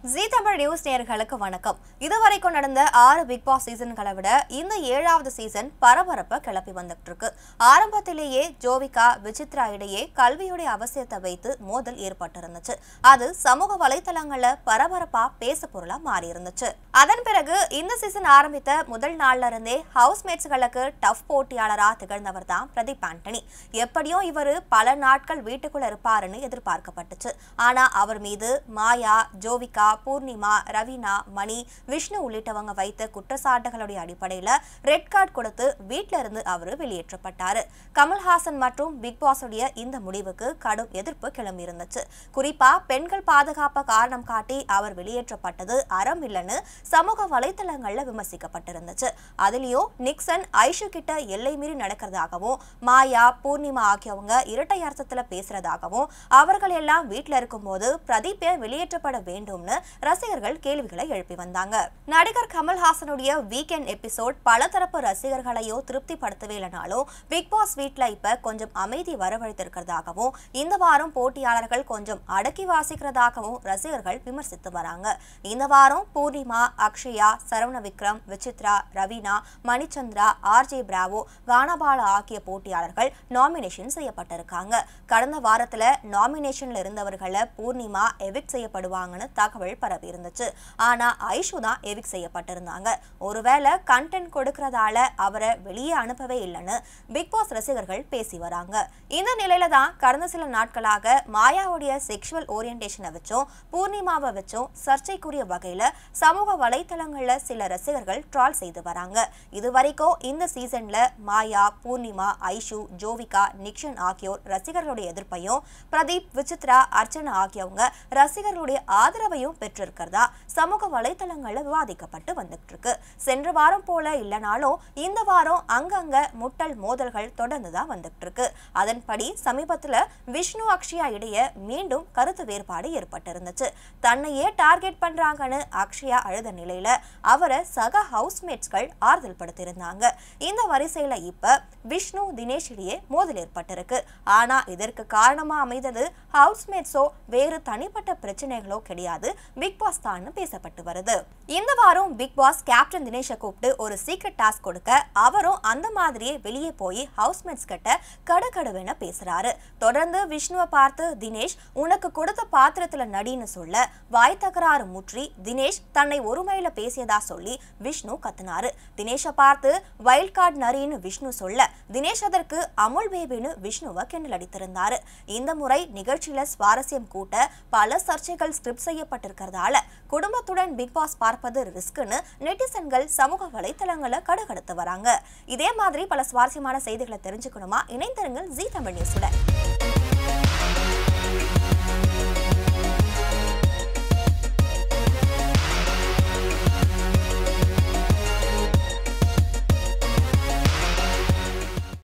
ஜீ Tamil news நேயர்களுக்கு வணக்கம் இதுவரைக்கும் நடந்த ஆறு பிக் பாஸ் சீசன்களை விட இந்த ஏழாவது சீசன் பரபரப்பை கிளப்பி வந்துட்டு இருக்கு ஆரம்பத்திலேயே ஜோவிகா விசித்ரா இடையே கல்வியுடைய அவசியத்தை வைத்து மோதல் ஏற்பட்டிருந்துச்சு அது சமூக வலைத்தளங்கள்ல பரபரப்பா பேச பொருளா மாறி இருந்துச்சு அதன் பிறகு இந்த சீசன் ஆரம்பித்த முதல் நாள்ல இருந்தே ஹவுஸ்மேட்ஸ்களுக்கு டஃப் போட்டியாளரா திகழ்ந்தவர் தான் பிரதீப் ஆண்டனி எப்படியும் இவர் பல நாட்கள் வீட்டுக்குள்ள இருப்பாருன்னு எதிர்பார்க்கப்பட்டுச்சு ஆனா அவர் மீது மாயா ஜோவிகா பூர்ணிமா ரவீனா மணி விஷ்ணு உள்ளிட்டவங்க வைத்த குற்றச்சாட்டுகளுடைய அடிப்படையில ரெட் கார்டு கொடுத்து வீட்ல இருந்து அவர் வெளியேற்றப்பட்டாரு கமல்ஹாசன் மற்றும் பிக் பாஸ் உடைய இந்த முடிவுக்கு கடும் எதிர்ப்பு கிளம்பி இருந்துச்சு குறிப்பா பெண்கள் பாதுகாப்பை காரணம் காட்டி அவர் வெளியேற்றப்பட்டது அறம் இல்லைன்னு சமூக வலைத்தளங்கள்ல விமர்சிக்கப்பட்டிருந்துச்சு அதுலயும் நிக்சன் ஐஷு கிட்ட எல்லை மீறி நடக்கிறதாகவும் மாயா பூர்ணிமா ஆகியவங்க இரட்டை அர்த்தத்துல பேசுறதாகவும் அவர்கள் எல்லாம் வீட்ல இருக்கும்போது பிரதீப் ஏன் வெளியேற்றப்பட வேண்டும்னு ரசிகர்கள் கேள்விகளை எழுப்பி வந்தாங்க நடிகர் கமல்ஹாசனுடைய வீக்கெண்ட் எபிசோட் பல தரப்பு ரசிகர்களையோ திருப்திப்படுத்தவே இல்லைனாலும் பிக் பாஸ் வீட்ல இப்ப கொஞ்சம் அமைதி வரவழைத்திருக்கிறதாகவும் இந்த வாரம் போட்டியாளர்கள் கொஞ்சம் அடக்கி வாசிக்கிறதாகவும் ரசிகர்கள் விமர்சித்து வராங்க இந்த வாரம் பூர்ணிமா அக்ஷயா சரவண விக்ரம் விசித்ரா ரவீனா மணிச்சந்திரா ஆர்ஜே பிராவோ கானபாலா ஆகிய போட்டியாளர்கள் நாமினேஷன் செய்யப்பட்டிருக்காங்க கடந்த வாரத்துல நாமினேஷன்ல இருந்தவர்களை பூர்ணிமா எவிக் செய்யப்படுவாங்கன்னு தகவல் பரவி இருந்துச்சு ஆனா ஐஷு தான் எவிக் செய்யப்பட்டிருந்தாங்க ஒருவேளை கண்டென்ட் கொடுக்கறதால அவரை வெளியே அனுப்பவே இல்லைன்னு பிக் பாஸ் ரசிகர்கள் பேசி வராங்க இந்த நிலையில தான் கடந்த சில நாட்களாக மாயாவுடைய செக்ஷுவல் ஓரியன்டேஷனை வச்சும் பூர்ணிமாவை வச்சும் சர்ச்சைக்குரிய வகையில சமூக வலைத்தளங்கள்ல சில ரசிகர்கள் ட்ரால் செய்து வராங்க இது வரைக்கும் இந்த சீசன்ல மாயா பூர்ணிமா ஐஷு ஜோவிகா நிக்ஷன் ஆகியோர் ரசிகர்களுடைய எதிர்ப்பையும் பிரதீப் விசித்ரா அர்ச்சனா ஆகியவங்க ரசிகர்களுடைய ஆதரவையும் பெற்றிருக்கிறதா சமூக வலைத்தளங்கள்ல விவாதிக்கப்பட்டு வந்துட்டு இருக்கு சென்ற வாரம் போல இல்லைனாலும் இந்த வாரம் அங்கங்க முட்டல் மோதல்கள் தொடர்ந்து தான் வந்துட்டு இருக்கு அதன்படி சமீபத்துல விஷ்ணு அக்ஷயா இடையே மீண்டும் கருத்து வேறுபாடு ஏற்பட்டிருந்துச்சு தன்னையே டார்கெட் பண்றாங்கன்னு அக்ஷயா அழுத நிலையில அவரை சக ஹவுஸ்மேட்ஸ்கள் ஆறுதல் படுத்தியிருந்தாங்க இந்த வரிசையில இப்ப விஷ்ணு தினேஷ் இடையே மோதல் ஏற்பட்டிருக்கு ஆனா இதற்கு காரணமா அமைந்தது ஹவுஸ்மேட்ஸோ வேறு தனிப்பட்ட பிரச்சனைகளோ கிடையாது பிக் பாஸ் தான் பேசப்பட்டு வருது இந்த வாரம் பிக் பாஸ் கேப்டன் தினேஷை கூப்பிட்டு ஒரு சீக்ரெட் டாஸ்க் கொடுக்க அவரும் அந்த மாதிரியே வெளியே போய் ஹவுஸ்மேட்ஸ் கிட்ட கடுகடுவென பேசுறாரு தொடர்ந்து விஷ்ணுவை பார்த்து தினேஷ் உனக்கு கொடுத்த பாத்திரத்துல நடின்னு சொல்ல வாய் தகராறு முற்றி தினேஷ் தன்னை ஒருமையில பேசியதா சொல்லி விஷ்ணு கத்துனாரு தினேஷை பார்த்து வைல்ட் கார்டு நரின்னு விஷ்ணு சொல்ல தினேஷ் அதற்கு அமுல் பேபின்னு விஷ்ணுவை கிண்டல் அடித்திருந்தாரு இந்த முறை நிகழ்ச்சியில சுவாரஸ்யம் கூட்ட பல சர்ச்சைகள் ஸ்கிரிப்ட் செய்யப்பட்டிருக்கிறதால குடும்பத்துடன் பிக் பாஸ் பார்ப்பது ரிஸ்க்னு நெட்டிசன்கள் சமூக வலைத்தளங்களை கடுகடுத்து வராங்க இதே மாதிரி பல சுவாரஸ்யமான செய்திகளை தெரிஞ்சுக்கணுமா இணைந்திருங்கள் ஜி தமிழ் நியூஸுடன்